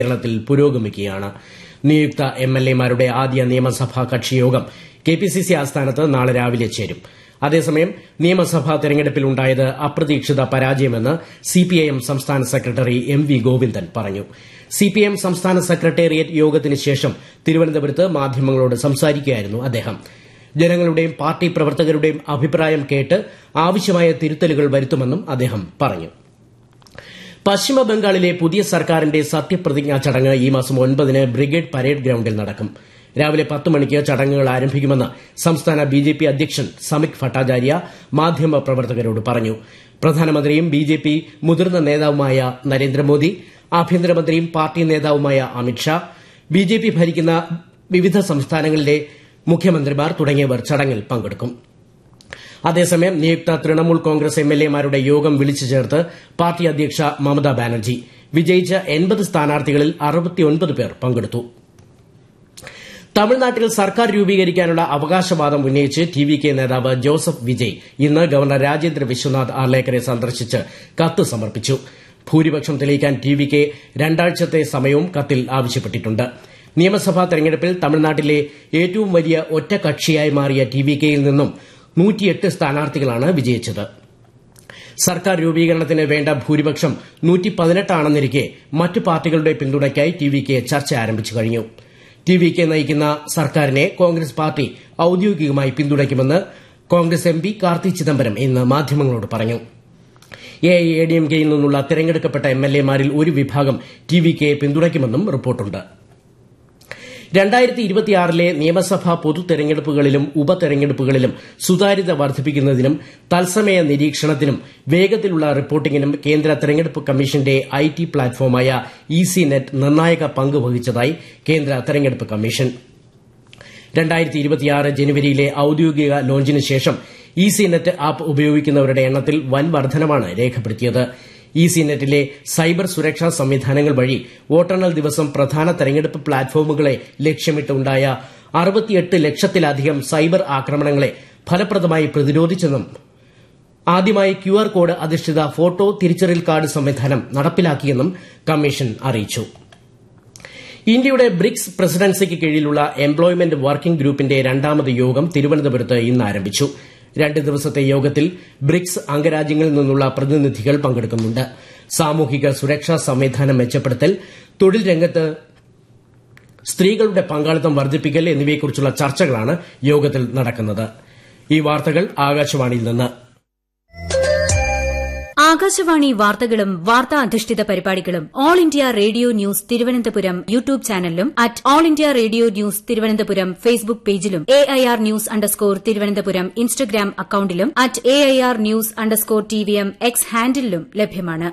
കേരളത്തിൽ പുരോഗമിക്കുകയാണ് നിയുക്ത എംഎൽഎമാരുടെ ആദ്യ നിയമസഭാ കക്ഷിയോഗം കെപിസിസി ആസ്ഥാനത്ത് നാളെ രാവിലെ ചേരും അതേസമയം നിയമസഭാ തെരഞ്ഞെടുപ്പിലുണ്ടായത് അപ്രതീക്ഷിത പരാജയമെന്ന് സിപിഐഎം സംസ്ഥാന സെക്രട്ടറി എം വി ഗോവിന്ദൻ പറഞ്ഞു സിപിഐഎം സംസ്ഥാന സെക്രട്ടേറിയറ്റ് യോഗത്തിന് ശേഷം തിരുവനന്തപുരത്ത് മാധ്യമങ്ങളോട് സംസാരിക്കുകയായിരുന്നു അദ്ദേഹം ജനങ്ങളുടെയും പാർട്ടി പ്രവർത്തകരുടെയും അഭിപ്രായം കേട്ട് ആവശ്യമായ തിരുത്തലുകൾ വരുത്തുമെന്നും അദ്ദേഹം പറഞ്ഞു പശ്ചിമ ബംഗാളിലെ പുതിയ സർക്കാരിന്റെ സത്യപ്രതിജ്ഞാ ചടങ്ങ് ഈ മാസം ഒൻപതിന് ബ്രിഗേഡ് പരേഡ് ഗ്രൌണ്ടിൽ നടക്കും രാവിലെ പത്ത് മണിക്ക് ചടങ്ങുകൾ ആരംഭിക്കുമെന്ന് സംസ്ഥാന ബിജെപി അധ്യക്ഷൻ സമിക് ഭട്ടാചാര്യ മാധ്യമ പ്രവർത്തകരോട് പറഞ്ഞു പ്രധാനമന്ത്രിയും ബിജെപി മുതിർന്ന നേതാവുമായ നരേന്ദ്രമോദി ആഭ്യന്തരമന്ത്രിയും പാർട്ടി നേതാവുമായ അമിത്ഷാ ബിജെപി ഭരിക്കുന്ന വിവിധ സംസ്ഥാനങ്ങളിലെ മുഖ്യമന്ത്രിമാർ തുടങ്ങിയവർ ചടങ്ങിൽ പങ്കെടുക്കും അതേസമയം നിയുക്ത തൃണമൂൽ കോൺഗ്രസ് എംഎൽഎമാരുടെ യോഗം വിളിച്ചു ചേർത്ത് പാർട്ടി അധ്യക്ഷ മമതാ ബാനർജി വിജയിച്ച എൺപത് സ്ഥാനാർത്ഥികളിൽ അറുപത്തിയൊൻപത് പേർ പങ്കെടുത്തു തമിഴ്നാട്ടിൽ സർക്കാർ രൂപീകരിക്കാനുള്ള അവകാശവാദം ഉന്നയിച്ച് ടി വി കെ നേതാവ് ജോസഫ് വിജയ് ഇന്ന് ഗവർണർ രാജേന്ദ്ര വിശ്വനാഥ് ആർലേക്കറെ സന്ദർശിച്ച് കത്ത് സമർപ്പിച്ചു ഭൂരിപക്ഷം തെളിയിക്കാൻ ടി വി കെ രണ്ടാഴ്ചത്തെ സമയവും കത്തിൽ ആവശ്യപ്പെട്ടിട്ടുണ്ട് നിയമസഭാ തെരഞ്ഞെടുപ്പിൽ തമിഴ്നാട്ടിലെ ഏറ്റവും വലിയ ഒറ്റകക്ഷിയായി മാറിയ ടി വി കെയിൽ നിന്നും നൂറ്റിയെട്ട് സ്ഥാനാർത്ഥികളാണ് വിജയിച്ചത് സർക്കാർ രൂപീകരണത്തിന് വേണ്ട ഭൂരിപക്ഷം നൂറ്റി പതിനെട്ടാണെന്നിരിക്കെ മറ്റ് പാർട്ടികളുടെ പിന്തുണയ്ക്കായി ടി വി കെ ചർച്ച ആരംഭിച്ചു കഴിഞ്ഞു ടി വി കെ നയിക്കുന്ന സർക്കാരിനെ കോൺഗ്രസ് പാർട്ടി ഔദ്യോഗികമായി പിന്തുണയ്ക്കുമെന്ന് കോൺഗ്രസ് എം പി കാർത്തി ചിദംബരം ഇന്ന് മാധ്യമങ്ങളോട് പറഞ്ഞു എഐഎഡിഎംകെയിൽ നിന്നുള്ള തെരഞ്ഞെടുക്കപ്പെട്ട എംഎൽഎമാരിൽ ഒരു വിഭാഗം ടി വി കെയെ പിന്തുണയ്ക്കുമെന്നും റിപ്പോർട്ടുണ്ട് രണ്ടായിരത്തി ഇരുപത്തിയാറിലെ നിയമസഭാ പൊതു തെരഞ്ഞെടുപ്പുകളിലും ഉപതെരഞ്ഞെടുപ്പുകളിലും സുതാര്യത വർദ്ധിപ്പിക്കുന്നതിനും തത്സമയ നിരീക്ഷണത്തിനും വേഗത്തിലുള്ള റിപ്പോർട്ടിംഗിനും കേന്ദ്ര തെരഞ്ഞെടുപ്പ് കമ്മീഷന്റെ ഐ ടി പ്ലാറ്റ്ഫോമായ ഇ സി നെറ്റ് നിർണായക പങ്ക് വഹിച്ചതായി കേന്ദ്ര തെരഞ്ഞെടുപ്പ് കമ്മീഷൻ ജനുവരിയിലെ ഔദ്യോഗിക ലോഞ്ചിന് ശേഷം ഇ സി നെറ്റ് ആപ്പ് ഉപയോഗിക്കുന്നവരുടെ എണ്ണത്തിൽ വൻ വർധനമാണ് രേഖപ്പെടുത്തിയത് ഇ സി നെറ്റിലെ സൈബർ സുരക്ഷാ സംവിധാനങ്ങൾ വഴി വോട്ടെണ്ണൽ ദിവസം പ്രധാന തെരഞ്ഞെടുപ്പ് പ്ലാറ്റ്ഫോമുകളെ ലക്ഷ്യമിട്ടുണ്ടായ അറുപത്തിയെട്ട് ലക്ഷത്തിലധികം സൈബർ ആക്രമണങ്ങളെ ഫലപ്രദമായി പ്രതിരോധിച്ചെന്നും ആദ്യമായി ക്യു ആർ കോഡ് അധിഷ്ഠിത ഫോട്ടോ തിരിച്ചറിയൽ കാർഡ് സംവിധാനം നടപ്പിലാക്കിയെന്നും കമ്മീഷൻ അറിയിച്ചു ഇന്ത്യയുടെ ബ്രിക്സ് പ്രസിഡൻസിക്ക് കീഴിലുള്ള എംപ്ലോയ്മെന്റ് വർക്കിംഗ് ഗ്രൂപ്പിന്റെ രണ്ടാമത് യോഗം തിരുവനന്തപുരത്ത് ഇന്ന് ആരംഭിച്ചു രണ്ട് ദിവസത്തെ യോഗത്തിൽ ബ്രിക്സ് അംഗരാജ്യങ്ങളിൽ നിന്നുള്ള പ്രതിനിധികൾ പങ്കെടുക്കുന്നുണ്ട് സാമൂഹിക സുരക്ഷാ സംവിധാനം മെച്ചപ്പെടുത്തൽ തൊഴിൽ രംഗത്ത് സ്ത്രീകളുടെ പങ്കാളിത്തം വർദ്ധിപ്പിക്കൽ എന്നിവയെക്കുറിച്ചുള്ള ചർച്ചകളാണ് യോഗത്തിൽ നടക്കുന്നത് ഈ വാർത്തകൾ ആകാശവാണിയിൽ നിന്ന് ആകാശവാണി വാർത്തകളും വാർത്താ അധിഷ്ഠിത പരിപാടികളും All India Radio news Thiruvananthapuram YouTube ചാനലിലും at All India Radio news Thiruvananthapuram Facebook പേജിലും A I R news underscore Thiruvananthapuram Instagram അക്കൌണ്ടിലും at A I R news underscore T V M X ഹാൻഡിലും ലഭ്യമാണ്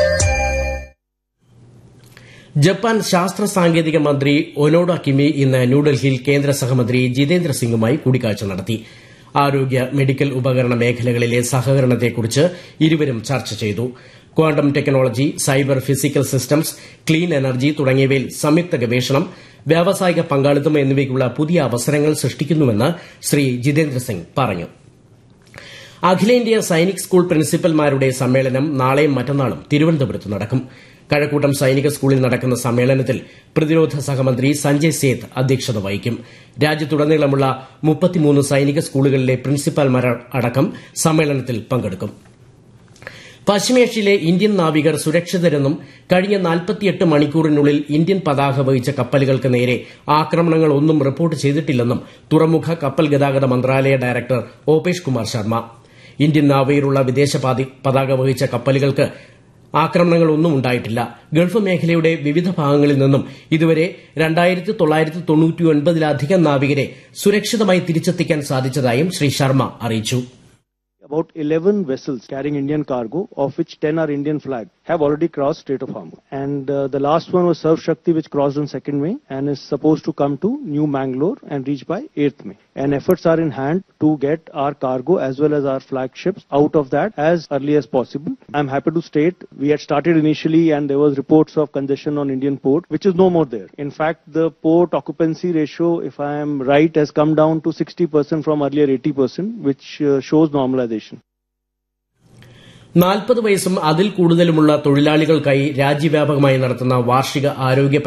ജപ്പാൻ ശാസ്ത്ര സാങ്കേതിക മന്ത്രി ഒനോഡ കിമി ഇന്ന് ന്യൂഡൽഹിയിൽ കേന്ദ്ര സഹമന്ത്രി ജിതേന്ദ്ര സിംഗുമായി കൂടിക്കാഴ്ച നടത്തി ആരോഗ്യ മെഡിക്കൽ ഉപകരണ മേഖലകളിലെ സഹകരണത്തെക്കുറിച്ച് ഇരുവരും ചർച്ച ചെയ്തു quantum technology cyber physical systems clean energy തുടങ്ങിയവയിൽ സംയുക്ത ഗവേഷണം വ്യാവസായിക പങ്കാളിത്തം എന്നിവയ്ക്കുള്ള പുതിയ അവസരങ്ങൾ സൃഷ്ടിക്കുന്നുവെന്ന് ശ്രീ ജിതേന്ദ്ര സിംഗ് പറഞ്ഞു അഖിലേന്ത്യാ സൈനിക് സ്കൂൾ പ്രിൻസിപ്പൽമാരുടെ സമ്മേളനം നാളെയും മറ്റന്നാളും തിരുവനന്തപുരത്ത് നടക്കും കഴക്കൂട്ടം സൈനിക സ്കൂളിൽ നടക്കുന്ന സമ്മേളനത്തിൽ പ്രതിരോധ സഹമന്ത്രി സഞ്ജയ് സേത്ത് അധ്യക്ഷത വഹിക്കും രാജ്യത്തുടനീളമുള്ള മുപ്പത്തിമൂന്ന് സൈനിക സ്കൂളുകളിലെ പ്രിൻസിപ്പാൽമാർ അടക്കം സമ്മേളനത്തിൽ പങ്കെടുക്കും പശ്ചിമേഷ്യയിലെ ഇന്ത്യൻ നാവികർ സുരക്ഷിതരെന്നും കഴിഞ്ഞ നാൽപ്പത്തിയെട്ട് മണിക്കൂറിനുള്ളിൽ ഇന്ത്യൻ പതാക വഹിച്ച കപ്പലുകൾക്ക് നേരെ ആക്രമണങ്ങളൊന്നും റിപ്പോർട്ട് ചെയ്തിട്ടില്ലെന്നും തുറമുഖ കപ്പൽ ഗതാഗത മന്ത്രാലയ ഡയറക്ടർ ഓപേഷ് കുമാർ ശർമ്മ ഇന്ത്യൻ നാവികരുള്ള വിദേശ പതാക വഹിച്ച കപ്പലുകൾക്ക് ആക്രമണങ്ങളൊന്നും ഉണ്ടായിട്ടില്ല ഗൾഫ് മേഖലയുടെ വിവിധ ഭാഗങ്ങളിൽ നിന്നും ഇതുവരെ രണ്ടായിരത്തി തൊള്ളായിരത്തി തൊണ്ണൂറ്റിയൊൻപതിലധികം നാവികരെ സുരക്ഷിതമായി തിരിച്ചെത്തിക്കാൻ സാധിച്ചതായും ശ്രീ ശർമ്മ അറിയിച്ചു About 11 vessels carrying Indian cargo, of which 10 are Indian flag, have already crossed Strait of Hormuz. And uh, the last one was Surf Shakti, which crossed on 2nd May and is supposed to come to New Mangalore and reach by 8th May. And efforts are in hand to get our cargo as well as our flagships out of that as early as possible. I'm happy to state we had started initially and there was reports of congestion on Indian port, which is no more there. In fact, the port occupancy ratio, if I am right, has come down to 60% from earlier 80%, which uh, shows normalization. നാൽപ്പത് വയസ്സും അതിൽ കൂടുതലുമുള്ള തൊഴിലാളികൾക്കായി രാജ്യവ്യാപകമായി നടത്തുന്ന വാർഷിക ആരോഗ്യ